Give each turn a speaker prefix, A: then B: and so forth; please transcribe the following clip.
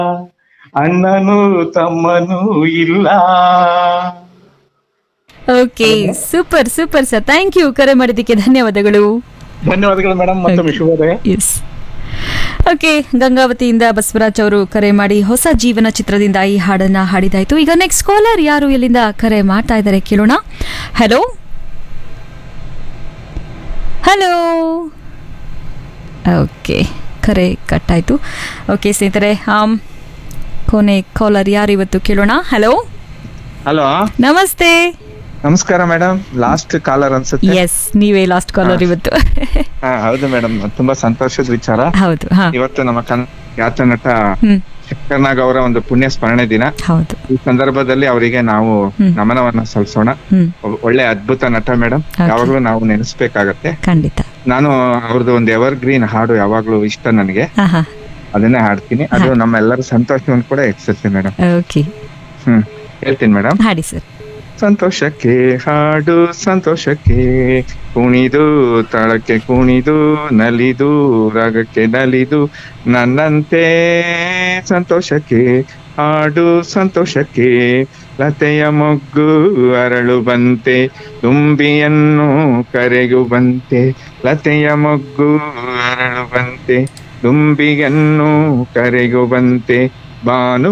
A: ಅಣ್ಣನು ತಮ್ಮನೂ ಇಲ್ಲ
B: okay super super sir thank you ಕರೆ ಮಾಡಿದ್ದಕ್ಕೆ ಧನ್ಯವಾದಗಳು
A: ಧನ್ಯವಾದಗಳು ಮೇಡಮ್ ಮತ್ತೊಮ್ಮೆ ಶುಭೋದಯ
B: ಎಸ್ ಓಕೆ ಗಂಗಾವತಿಯಿಂದ ಬಸವರಾಜ್ ಅವರು ಕರೆ ಮಾಡಿ ಹೊಸ ಜೀವನ ಚಿತ್ರದಿಂದ ಈ ಹಾಡನ್ನ ಹಾಡಿದಾಯ್ತು ಈಗ ನೆಕ್ಸ್ಟ್ ಕಾಲರ್ ಯಾರು ಎಲ್ಲಿಂದ ಕರೆ ಮಾಡ್ತಾ ಇದ್ದಾರೆ ಕೇಳೋಣ ಹಲೋ ಹಲೋ ಓಕೆ ಕರೆ ಕಟ್ಟಾಯ್ತು ಓಕೆ ಸ್ನೇಹಿತರೆ ಆಮ್, ಕೊನೆ ಕಾಲರ್ ಯಾರು ಇವತ್ತು ಕೇಳೋಣ ಹಲೋ
C: ಹಲೋ
B: ನಮಸ್ತೆ
C: ನಮಸ್ಕಾರ ಮೇಡಮ್ ಲಾಸ್ಟ್ ಕಾಲರ್ ಅನ್ಸುತ್ತೆ
B: ಎಸ್ ನೀವೇ ಲಾಸ್ಟ್ ಕಾಲರ್ ಇವತ್ತು
C: ಹಾ ಹೌದು ಮೇಡಮ್ ತುಂಬಾ ಸಂತೋಷದ ವಿಚಾರ
B: ಹೌದು ಹಾ
C: ಇವತ್ತು ನಮ್ಮ ಕನ್ ಖ್ಯಾತ ನಟ
B: ಹ್ಮ್
C: ಶಂಕರ್ನಾಗ್ ಅವರ ಒಂದು ಪುಣ್ಯ ಸ್ಮರಣೆ ದಿನ
B: ಹೌದು
C: ಈ ಸಂದರ್ಭದಲ್ಲಿ ಅವರಿಗೆ ನಾವು
B: ಹ್ಮ್.
C: ನಮನವನ್ನ ಸಲ್ಲಿಸೋಣ
B: ಹ್ಮ್
C: ಒ- ಒಳ್ಳೆ ಅದ್ಭುತ ನಟ ಮೇಡಮ್
B: Okay.
C: ಯಾವಾಗ್ಲೂ ನಾವು ನೆನೆಸ್ಬೇಕಾಗತ್ತೆ
B: ಖಂಡಿತ
C: ನಾನು ಅವ್ರದ್ದು ಒಂದು ಎವರ್ ಗ್ರೀನ್ ಹಾಡು ಯಾವಾಗ್ಲೂ ಇಷ್ಟ ನನಗೆ
B: ಹಾ ಹಾ
C: ಅದನ್ನೇ ಹಾಡ್ತೀನಿ ಅದು ನಮ್ಮೆಲ್ಲರ ಸಂತೋಷವನ್ನು ಕೂಡ ಹೆಚ್ಚಿಸುತ್ತೆ ಮೇಡಮ್
B: ಓಕೆ
C: ಹ್ಮ್ ಹೇಳ್ತೀನಿ ಮೇಡಮ್
B: ಹಾಡಿ ಸರ್
C: ಸಂತೋಷಕ್ಕೆ ಹಾಡು ಸಂತೋಷಕ್ಕೆ ಕುಣಿದು ತಾಳಕ್ಕೆ ಕುಣಿದು ನಲಿದು ರಾಗಕ್ಕೆ ನಲಿದು ನನ್ನಂತೆ ಸಂತೋಷಕ್ಕೆ ಹಾಡು ಸಂತೋಷಕ್ಕೆ ಲತೆಯ ಮೊಗ್ಗು ಅರಳು ಬಂತೆ ತುಂಬಿಯನ್ನು ಕರೆಗು ಬಂತೆ ಲತೆಯ ಮೊಗ್ಗು ಅರಳು ಬಂತೆ ತುಂಬಿಯನ್ನು ಕರೆಗು ಬಂತೆ ಬಾನು